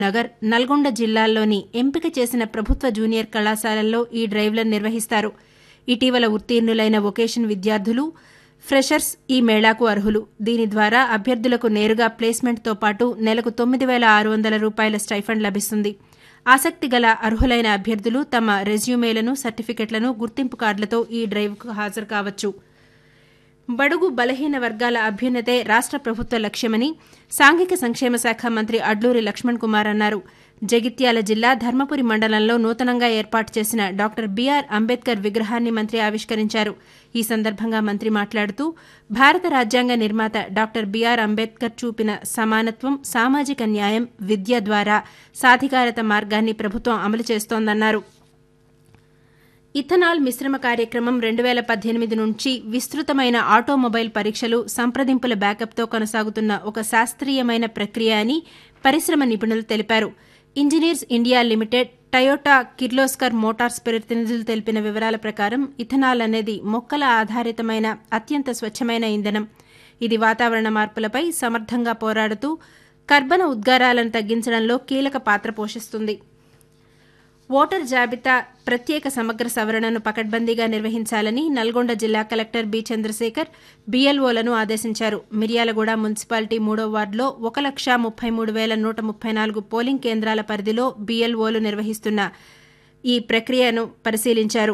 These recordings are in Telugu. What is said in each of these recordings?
నగర్ నల్గొండ జిల్లాల్లోని ఎంపిక చేసిన ప్రభుత్వ జూనియర్ కళాశాలల్లో ఈ డ్రైవ్లను నిర్వహిస్తారు ఇటీవల ఉత్తీర్ణులైన వొకేషన్ విద్యార్థులు ఫ్రెషర్స్ ఈ మేళాకు అర్హులు దీని ద్వారా అభ్యర్థులకు నేరుగా ప్లేస్మెంట్తో పాటు నెలకు తొమ్మిది వేల ఆరు వందల రూపాయల స్టైఫండ్ లభిస్తుంది ఆసక్తి గల అర్హులైన అభ్యర్థులు తమ రెజ్యూమేలను సర్టిఫికెట్లను గుర్తింపు కార్డులతో ఈ డ్రైవ్కు హాజరు కావచ్చు బడుగు బలహీన వర్గాల అభ్యున్నతే రాష్ట ప్రభుత్వ లక్ష్యమని సాంఘిక సంక్షేమ శాఖ మంత్రి అడ్లూరి లక్ష్మణ్ కుమార్ అన్నారు జగిత్యాల జిల్లా ధర్మపురి మండలంలో నూతనంగా ఏర్పాటు చేసిన డాక్టర్ బీఆర్ అంబేద్కర్ విగ్రహాన్ని మంత్రి ఆవిష్కరించారు ఈ సందర్భంగా మంత్రి మాట్లాడుతూ భారత రాజ్యాంగ నిర్మాత డాక్టర్ బీఆర్ అంబేద్కర్ చూపిన సమానత్వం సామాజిక న్యాయం విద్య ద్వారా సాధికారత మార్గాన్ని ప్రభుత్వం అమలు చేస్తోందన్నారు ఇథనాల్ మిశ్రమ కార్యక్రమం రెండు వేల పద్దెనిమిది నుంచి విస్తృతమైన ఆటోమొబైల్ పరీక్షలు సంప్రదింపుల బ్యాకప్తో కొనసాగుతున్న ఒక శాస్త్రీయమైన ప్రక్రియ అని పరిశ్రమ నిపుణులు తెలిపారు engineers India limited Toyota Kirloskar motors ప్రతినిధులు తెలిపిన వివరాల ప్రకారం ఇథనాల్ అనేది మొక్కల ఆధారితమైన అత్యంత స్వచ్ఛమైన ఇంధనం ఇది వాతావరణ మార్పులపై సమర్థంగా పోరాడుతూ కర్బన ఉద్గారాలను తగ్గించడంలో కీలక పాత్ర పోషిస్తుంది ఓటర్ జాబితా ప్రత్యేక సమగ్ర సవరణను పకడ్బందీగా నిర్వహించాలని నల్గొండ జిల్లా కలెక్టర్ బి చంద్రశేఖర్ బీఎల్ఓలను ఆదేశించారు మిర్యాలగూడ మున్సిపాలిటీ మూడో వార్డులో ఒక లక్ష ముప్పై మూడు వేల నూట ముప్పై నాలుగు పోలింగ్ కేంద్రాల పరిధిలో బీఎల్ఓలు నిర్వహిస్తున్న ఈ ప్రక్రియను పరిశీలించారు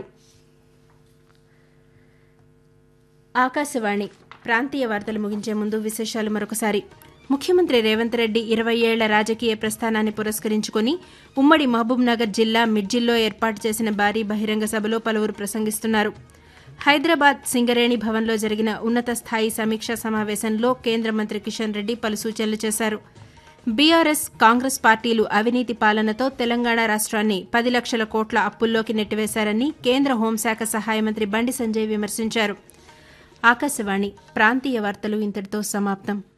ఆకాశవాణి ప్రాంతీయ వార్తలు ముగించే ముందు విశేషాలు మరొకసారి ముఖ్యమంత్రి రేవంత్ రెడ్డి ఇరవై ఏళ్ల రాజకీయ ప్రస్థానాన్ని పురస్కరించుకుని ఉమ్మడి మహబూబ్నగర్ జిల్లా మిడ్జిల్లో ఏర్పాటు చేసిన భారీ బహిరంగ సభలో పలువురు ప్రసంగిస్తున్నారు హైదరాబాద్ సింగరేణి భవన్లో జరిగిన ఉన్నత స్థాయి సమీక్షా సమావేశంలో కేంద్ర మంత్రి కిషన్ రెడ్డి పలు సూచనలు చేశారు బీఆర్ఎస్ కాంగ్రెస్ పార్టీలు అవినీతి పాలనతో తెలంగాణ రాష్ట్రాన్ని పది లక్షల కోట్ల అప్పుల్లోకి నెట్టివేశారని కేంద్ర హోంశాఖ సహాయ మంత్రి బండి సంజయ్ విమర్శించారు ఆకాశవాణి ప్రాంతీయ వార్తలు ఇంతటితో సమాప్తం